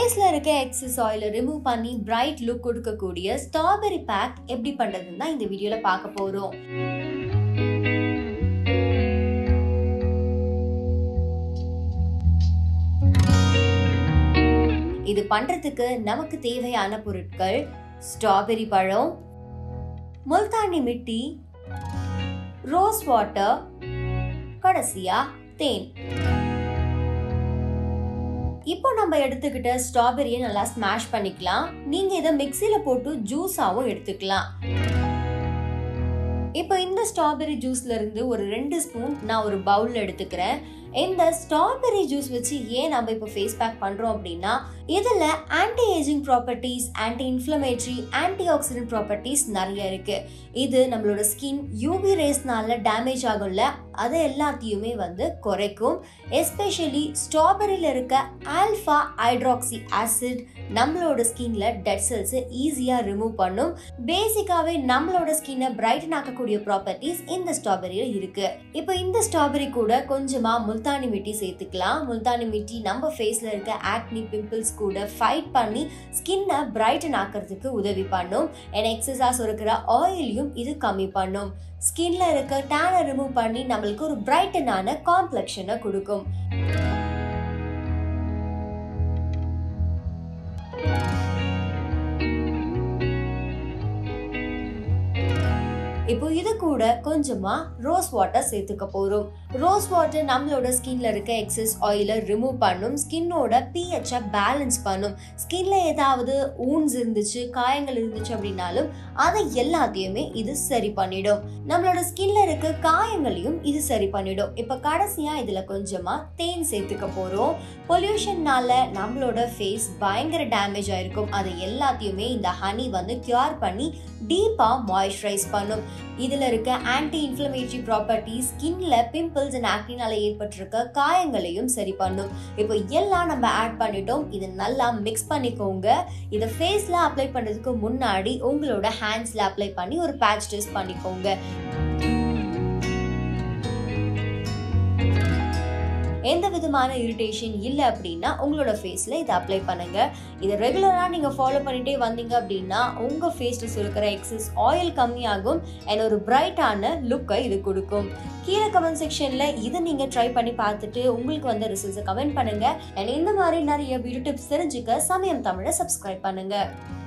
ஃபேஸ்ல இருக்க எக்ஸஸ் ஆயிலை ரிமூவ் பண்ணி பிரைட் லுக் கொடுக்கக்கூடிய ஸ்ட்ராபெரி பேக் எப்படி பண்றதுன்னு தான் இந்த வீடியோல பார்க்க போறோம் இது பண்றதுக்கு நமக்கு தேவையான பொருட்கள் ஸ்ட்ராபெரி பழம் முல்தானி மிட்டி ரோஸ் வாட்டர் கடைசியா தேன் இப்போ நம்ம எடுத்துக்கிட்ட ஸ்ட்ராபெரியை நல்லா ஸ்மாஷ் பண்ணிக்கலாம் நீங்க இதை மிக்சியில போட்டு ஜூஸாவும் எடுத்துக்கலாம் இப்போ இந்த ஸ்ட்ராபெரி ஜூஸ்ல இருந்து ஒரு ரெண்டு ஸ்பூன் நான் ஒரு பவுல்ல எடுத்துக்கிறேன் இந்த ஸ்ட்ராபெரி ஜூஸ் வச்சு ஏன் நம்ம இப்போ ஃபேஸ் பேக் பண்றோம் அப்படின்னா இதுல anti ageing properties anti inflammatory anti oxidant properties நிறைய இருக்கு இது நம்மளோட ஸ்கின் யூவி ரேஸ்னால டேமேஜ் ஆகும்ல அதை எல்லாத்தையுமே வந்து குறைக்கும் எஸ்பெஷலி ஸ்ட்ராபெரியில் இருக்க ஆல்ஃபா ஹைட்ராக்சி ஆசிட் நம்மளோட ஸ்கின்ல டெட் செல்ஸை ஈஸியாக ரிமூவ் பண்ணும் பேசிக்காவே நம்மளோட ஸ்கின்னை பிரைட்டன் ஆக்கக்கூடிய ப்ராப்பர்ட்டிஸ் இந்த ஸ்ட்ராபெரியில் இருக்கு இப்போ இந்த ஸ்ட்ராபெரி கூட கொஞ்சமா முல்தானி மிட்டி சேர்த்துக்கலாம் முல்தானி மிட்டி நம்ம ஃபேஸ்ல இருக்க ஆக்னி பிம்பிள்ஸ் கூட ஃபைட் பண்ணி ஸ்கின்னை பிரைட்டன் ஆக்கிறதுக்கு உதவி பண்ணும் அண்ட் எக்ஸஸாக சுரக்கிற ஆயிலையும் இது கம்மி பண்ணும் ஸ்கின்ல இருக்க டேனை ரிமூவ் பண்ணி நம்மளுக்கு ஒரு பிரைட்டனான காம்ப்ளெக்ஷனை கொடுக்கும் இப்போ இது கூட கொஞ்சமா ரோஸ் வாட்டர் சேர்த்துக்க போறோம் ரோஸ் வாட்டர் நம்மளோட ஸ்கின்ல இருக்க எக்ஸஸ் ஆயிலை ரிமூவ் பண்ணும் ஸ்கின்னோட பிஹெச்சை பேலன்ஸ் பண்ணும் ஸ்கின்ல ஏதாவது ஊன்ஸ் இருந்துச்சு காயங்கள் இருந்துச்சு அப்படின்னாலும் அதை எல்லாத்தையுமே இது சரி பண்ணிடும் நம்மளோட ஸ்கின்ல இருக்க காயங்களையும் இது சரி பண்ணிடும் இப்ப கடைசியா இதுல கொஞ்சமா தேன் சேர்த்துக்க போறோம் பொல்யூஷன்னால நம்மளோட ஃபேஸ் பயங்கர டேமேஜ் ஆயிருக்கும் அதை எல்லாத்தையுமே இந்த ஹனி வந்து கியூர் பண்ணி டீப்பா மாய்ஸ்சரைஸ் பண்ணும் இதுல இருக்க ஆன்டி இன்ஃப்ளமேட்டரி ப்ராப்பர்ட்டி ஸ்கின்ல பிம்பிள்ஸ் அண்ட் ஆக்னினால ஏற்பட்டிருக்க காயங்களையும் சரி பண்ணும் இப்போ எல்லாம் நம்ம ஆட் பண்ணிட்டோம் இது நல்லா மிக்ஸ் பண்ணிக்கோங்க இதை ஃபேஸ்ல அப்ளை பண்றதுக்கு முன்னாடி உங்களோட ஹேண்ட்ஸ்ல அப்ளை பண்ணி ஒரு பேட்ச் டெஸ்ட் பண்ணிக்கோங்க எந்த விதமான இரிட்டேஷன் இல்லை அப்படின்னா உங்களோட ஃபேஸில் இதை அப்ளை பண்ணுங்க இதை ரெகுலராக நீங்கள் ஃபாலோ பண்ணிட்டே வந்தீங்க அப்படின்னா உங்கள் ஃபேஸில் சுருக்கிற எக்ஸஸ் ஆயில் கம்மியாகும் அண்ட் ஒரு பிரைட்டான லுக்கை இது கொடுக்கும் கீழே கமெண்ட் செக்ஷனில் இதை நீங்கள் ட்ரை பண்ணி பார்த்துட்டு உங்களுக்கு வந்த ரிசல்ட்ஸை கமெண்ட் பண்ணுங்க அண்ட் இந்த மாதிரி நிறைய பியூட்டி டிப்ஸ் தெரிஞ்சுக்க சமயம் தமிழை சப்ஸ்கிரைப் பண்ணுங்க